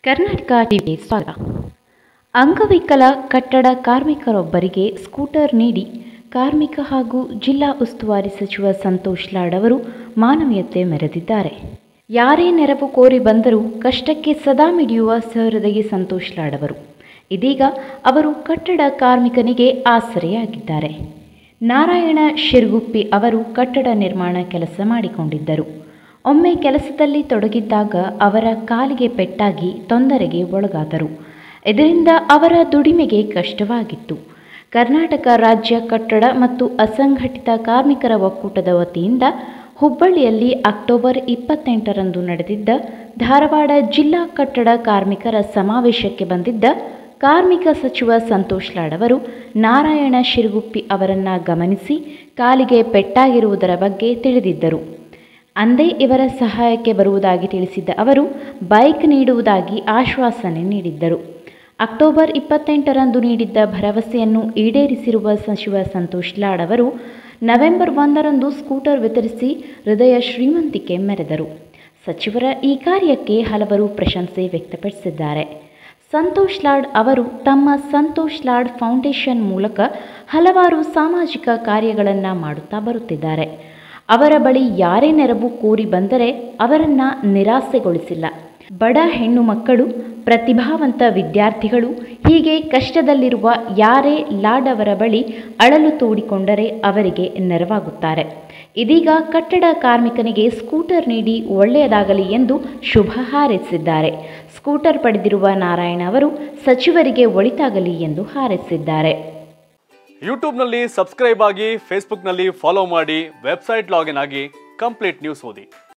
ಕರ್ನಾಟಕ ಟಿವಿಗೆ ಸ್ವಾಗತ ಅಂಗವಿಕಲ ಕಟ್ಟಡ ಕಾರ್ಮಿಕರೊಬ್ಬರಿಗೆ ಸ್ಕೂಟರ್ ನೀಡಿ ಕಾರ್ಮಿಕ ಹಾಗೂ ಜಿಲ್ಲಾ ಉಸ್ತುವಾರಿ ಸಚಿವ ಸಂತೋಷ್ ಲಾಡ್ ಅವರು ಮಾನವೀಯತೆ ಮೆರೆದಿದ್ದಾರೆ ಯಾರೇ ನೆರವು ಕೋರಿ ಬಂದರೂ ಕಷ್ಟಕ್ಕೆ ಸದಾ ಮಿಡಿಯುವ ಸಹೃದಯಿ ಸಂತೋಷ್ ಲಾಡ್ ಅವರು ಇದೀಗ ಅವರು ಕಟ್ಟಡ ಕಾರ್ಮಿಕನಿಗೆ ಆಸರೆಯಾಗಿದ್ದಾರೆ ನಾರಾಯಣ ಶಿರ್ಗುಪ್ಪಿ ಅವರು ಕಟ್ಟಡ ನಿರ್ಮಾಣ ಕೆಲಸ ಮಾಡಿಕೊಂಡಿದ್ದರು ಒಮ್ಮೆ ಕೆಲಸದಲ್ಲಿ ತೊಡಗಿದ್ದಾಗ ಅವರ ಕಾಲಿಗೆ ಪೆಟ್ಟಾಗಿ ತೊಂದರೆಗೆ ಒಳಗಾದರು ಇದರಿಂದ ಅವರ ದುಡಿಮೆಗೆ ಕಷ್ಟವಾಗಿತ್ತು ಕರ್ನಾಟಕ ರಾಜ್ಯ ಕಟ್ಟಡ ಮತ್ತು ಅಸಂಘಟಿತ ಕಾರ್ಮಿಕರ ಒಕ್ಕೂಟದ ವತಿಯಿಂದ ಹುಬ್ಬಳ್ಳಿಯಲ್ಲಿ ಅಕ್ಟೋಬರ್ ಇಪ್ಪತ್ತೆಂಟರಂದು ನಡೆದಿದ್ದ ಧಾರವಾಡ ಜಿಲ್ಲಾ ಕಟ್ಟಡ ಕಾರ್ಮಿಕರ ಸಮಾವೇಶಕ್ಕೆ ಬಂದಿದ್ದ ಕಾರ್ಮಿಕ ಸಚಿವ ಸಂತೋಷ್ ಲಾಡ್ ಅವರು ನಾರಾಯಣ ಶಿರ್ಗುಪ್ಪಿ ಅವರನ್ನ ಗಮನಿಸಿ ಕಾಲಿಗೆ ಪೆಟ್ಟಾಗಿರುವುದರ ಬಗ್ಗೆ ತಿಳಿದಿದ್ದರು ಅಂದೇ ಇವರ ಸಹಾಯಕ್ಕೆ ಬರುವುದಾಗಿ ತಿಳಿಸಿದ್ದ ಅವರು ಬೈಕ್ ನೀಡುವುದಾಗಿ ಆಶ್ವಾಸನೆ ನೀಡಿದ್ದರು ಅಕ್ಟೋಬರ್ ಇಪ್ಪತ್ತೆಂಟರಂದು ನೀಡಿದ್ದ ಭರವಸೆಯನ್ನು ಈಡೇರಿಸಿರುವ ಸಚಿವ ಸಂತೋಷ್ ಲಾಡ್ ಅವರು ನವೆಂಬರ್ ಒಂದರಂದು ಸ್ಕೂಟರ್ ವಿತರಿಸಿ ಹೃದಯ ಶ್ರೀಮಂತಿಕೆ ಮೆರೆದರು ಸಚಿವರ ಈ ಕಾರ್ಯಕ್ಕೆ ಹಲವರು ಪ್ರಶಂಸೆ ವ್ಯಕ್ತಪಡಿಸಿದ್ದಾರೆ ಸಂತೋಷ್ ಲಾಡ್ ಅವರು ತಮ್ಮ ಸಂತೋಷ್ ಲಾಡ್ ಫೌಂಡೇಶನ್ ಮೂಲಕ ಹಲವಾರು ಸಾಮಾಜಿಕ ಕಾರ್ಯಗಳನ್ನು ಮಾಡುತ್ತಾ ಬರುತ್ತಿದ್ದಾರೆ ಅವರ ಬಳಿ ಯಾರೇ ನೆರವು ಕೋರಿ ಬಂದರೆ ಅವರನ್ನು ನಿರಾಸೆಗೊಳಿಸಿಲ್ಲ ಬಡ ಹೆಣ್ಣು ಮಕ್ಕಳು ಪ್ರತಿಭಾವಂತ ವಿದ್ಯಾರ್ಥಿಗಳು ಹೀಗೆ ಕಷ್ಟದಲ್ಲಿರುವ ಯಾರೇ ಲಾಡ್ ಅವರ ಬಳಿ ಅಳಲು ತೋಡಿಕೊಂಡರೆ ಅವರಿಗೆ ನೆರವಾಗುತ್ತಾರೆ ಇದೀಗ ಕಟ್ಟಡ ಕಾರ್ಮಿಕನಿಗೆ ಸ್ಕೂಟರ್ ನೀಡಿ ಒಳ್ಳೆಯದಾಗಲಿ ಎಂದು ಶುಭ ಹಾರೈಸಿದ್ದಾರೆ ಸ್ಕೂಟರ್ ಪಡೆದಿರುವ ನಾರಾಯಣ ಅವರು ಸಚಿವರಿಗೆ ಒಳಿತಾಗಲಿ ಎಂದು ಹಾರೈಸಿದ್ದಾರೆ ಯೂಟ್ಯೂಬ್ನಲ್ಲಿ ಸಬ್ಸ್ಕ್ರೈಬ್ ಆಗಿ ಫೇಸ್ಬುಕ್ನಲ್ಲಿ ಫಾಲೋ ಮಾಡಿ ವೆಬ್ಸೈಟ್ ಲಾಗಿನ್ ಆಗಿ ಕಂಪ್ಲೀಟ್ ನ್ಯೂಸ್ ಓದಿ